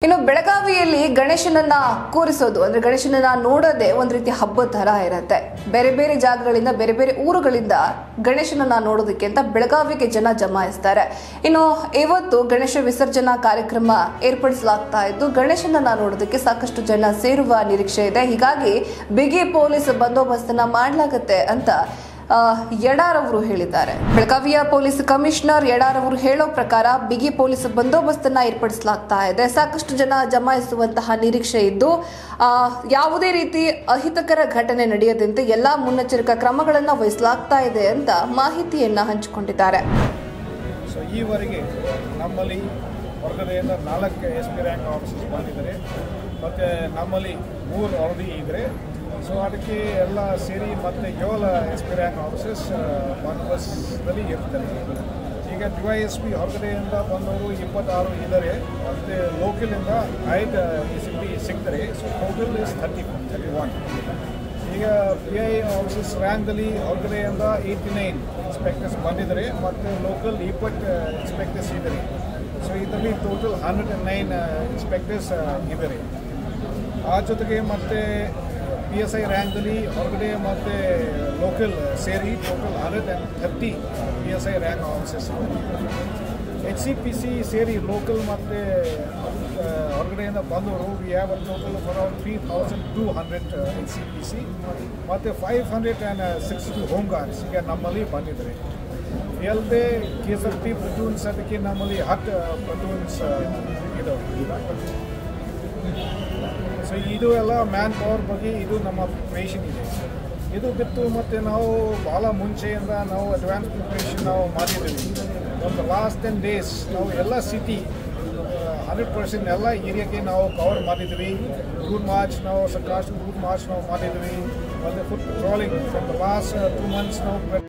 ಇನ್ನು ಬೆಳಗಾವಿಯಲ್ಲಿ ಗಣೇಶನನ್ನ ಕೂರಿಸೋದು ಅಂದ್ರೆ ಗಣೇಶನನ್ನ ನೋಡೋದೇ ಒಂದ್ ರೀತಿ ಹಬ್ಬದ ತರ ಇರುತ್ತೆ ಬೇರೆ ಬೇರೆ ಜಾಗಗಳಿಂದ ಬೇರೆ ಬೇರೆ ಊರುಗಳಿಂದ ಗಣೇಶನನ್ನ ನೋಡೋದಕ್ಕೆ ಅಂತ ಬೆಳಗಾವಿಗೆ ಜನ ಜಮಾಯಿಸ್ತಾರೆ ಇನ್ನು ಇವತ್ತು ಗಣೇಶ ವಿಸರ್ಜನಾ ಕಾರ್ಯಕ್ರಮ ಏರ್ಪಡಿಸಲಾಗ್ತಾ ಇದ್ದು ಗಣೇಶನನ್ನ ನೋಡೋದಕ್ಕೆ ಸಾಕಷ್ಟು ಜನ ಸೇರುವ ನಿರೀಕ್ಷೆ ಇದೆ ಹೀಗಾಗಿ ಬಿಗಿ ಪೊಲೀಸ್ ಬಂದೋಬಸ್ತನ್ನ ಮಾಡಲಾಗುತ್ತೆ ಅಂತ ಆ, ಯಡಾರ್ ಅವರು ಹೇಳಿದ್ದಾರೆ ಬೆಳಗಾವಿಯ ಪೊಲೀಸ್ ಕಮಿಷನರ್ ಯಡಾರ್ ಅವರು ಹೇಳೋ ಪ್ರಕಾರ ಬಿಗಿ ಪೊಲೀಸ್ ಬಂದೋಬಸ್ತನ್ನ ಏರ್ಪಡಿಸಲಾಗ್ತಾ ಇದೆ ಸಾಕಷ್ಟು ಜನ ಜಮಾಯಿಸುವಂತಹ ನಿರೀಕ್ಷೆ ಇದ್ದು ಆ, ಯಾವುದೇ ರೀತಿ ಅಹಿತಕರ ಘಟನೆ ನಡೆಯದಂತೆ ಎಲ್ಲಾ ಮುನ್ನೆಚ್ಚರಿಕಾ ಕ್ರಮಗಳನ್ನು ವಹಿಸಲಾಗ್ತಾ ಇದೆ ಅಂತ ಮಾಹಿತಿಯನ್ನ ಹಂಚಿಕೊಂಡಿದ್ದಾರೆ ಸೊ ಈವರೆಗೆ ನಮ್ಮಲ್ಲಿ ಹೊರಗಡೆಯಿಂದ ನಾಲ್ಕು ಎಸ್ ಪಿ ರ್ಯಾಂಕ್ ಆಫೀಸಸ್ ಬಂದಿದ್ದಾರೆ ಮತ್ತು ನಮ್ಮಲ್ಲಿ ಮೂರು ವರದಿ ಇದ್ದರೆ ಸೊ ಅದಕ್ಕೆ ಎಲ್ಲ ಸೇರಿ ಮತ್ತು ಏಳು ಎಸ್ ಪಿ ರ್ಯಾಂಕ್ ಆಫೀಸಸ್ ಬಂದೋಬಸ್ದಲ್ಲಿ ಇರ್ತಾರೆ ಈಗ ಡಿ ವೈ ಎಸ್ ಪಿ ಹೊರಗಡೆಯಿಂದ ಬಂದವರು ಇಪ್ಪತ್ತಾರು ಇದ್ದಾರೆ ಮತ್ತು ಲೋಕಲಿಂದ ಐದು ಎಸ್ ಪಿ ಸಿಗ್ತಾರೆ so total is thirty thirty one ಈಗ ಪಿ ಐ ಆಫೀಸಸ್ ರ್ಯಾಂಕ್ದಲ್ಲಿ ಹೊರಗಡೆಯಿಂದ ಏಯ್ಟಿ ನೈನ್ ಇನ್ಸ್ಪೆಕ್ಟರ್ಸ್ ಬಂದಿದ್ದಾರೆ ಮತ್ತು ಲೋಕಲ್ ಇಪ್ಪತ್ತು ಇನ್ಸ್ಪೆಕ್ಟರ್ಸ್ ಇದ್ದಾರೆ ಸೊ ಇದರಲ್ಲಿ total hundred and nine inspectors ಇದ್ದಾರೆ ಆ ಜೊತೆಗೆ ಮತ್ತು ಪಿ ಎಸ್ ಐ ರ್ಯಾಂಕ್ದಲ್ಲಿ ಹೊರಗಡೆ ಮತ್ತು ಲೋಕಲ್ ಸೇರಿ total hundred and thirty P S I rank offices H C P C ಸೇರಿ ಲೋಕಲ್ ಮತ್ತು ಹೊರಗಡೆಯಿಂದ ಬಂದವರು we have a total around three thousand two hundred H C P C ಮತ್ತು five hundred and sixty home guards ಈಗ ನಮ್ಮಲ್ಲಿ ಬಂದಿದ್ದಾರೆ ಎಲ್ಲದೆ K S F T platoons ಅದಕ್ಕೆ ನಮ್ಮಲ್ಲಿ ಹತ್ತು ಪ್ಲಟೂನ್ಸ್ ಇದಾವೆ ಸೊ ಇದು ಎಲ್ಲ ಮ್ಯಾನ್ ಪವರ್ ಬಗ್ಗೆ ಇದು ನಮ್ಮ ಪ್ರಿಪ್ರೇಷನ್ ಇದೆ ಇದು ಬಿಟ್ಟು ಮತ್ತು ನಾವು ಭಾಳ ಮುಂಚೆಯಿಂದ ನಾವು ಅಡ್ವಾನ್ಸ್ ಪ್ರಿಪ್ರೇಷನ್ ನಾವು ಮಾಡಿದ್ದೀವಿ ಒಂದು ಲಾಸ್ಟ್ ಟೆನ್ ಡೇಸ್ ನಾವು ಎಲ್ಲ ಸಿಟಿ ಹಂಡ್ರೆಡ್ ಪರ್ಸೆಂಟ್ ಎಲ್ಲ ಏರಿಯಾಗೆ ನಾವು ಕವರ್ ಮಾಡಿದ್ವಿ ರೂಟ್ ಮಾರ್ಚ್ ನಾವು ಸಾಕಷ್ಟು ರೂಟ್ ಮಾರ್ಚ್ ನಾವು ಮಾಡಿದ್ವಿ ಮತ್ತು foot patrolling from the last two months ನಾವು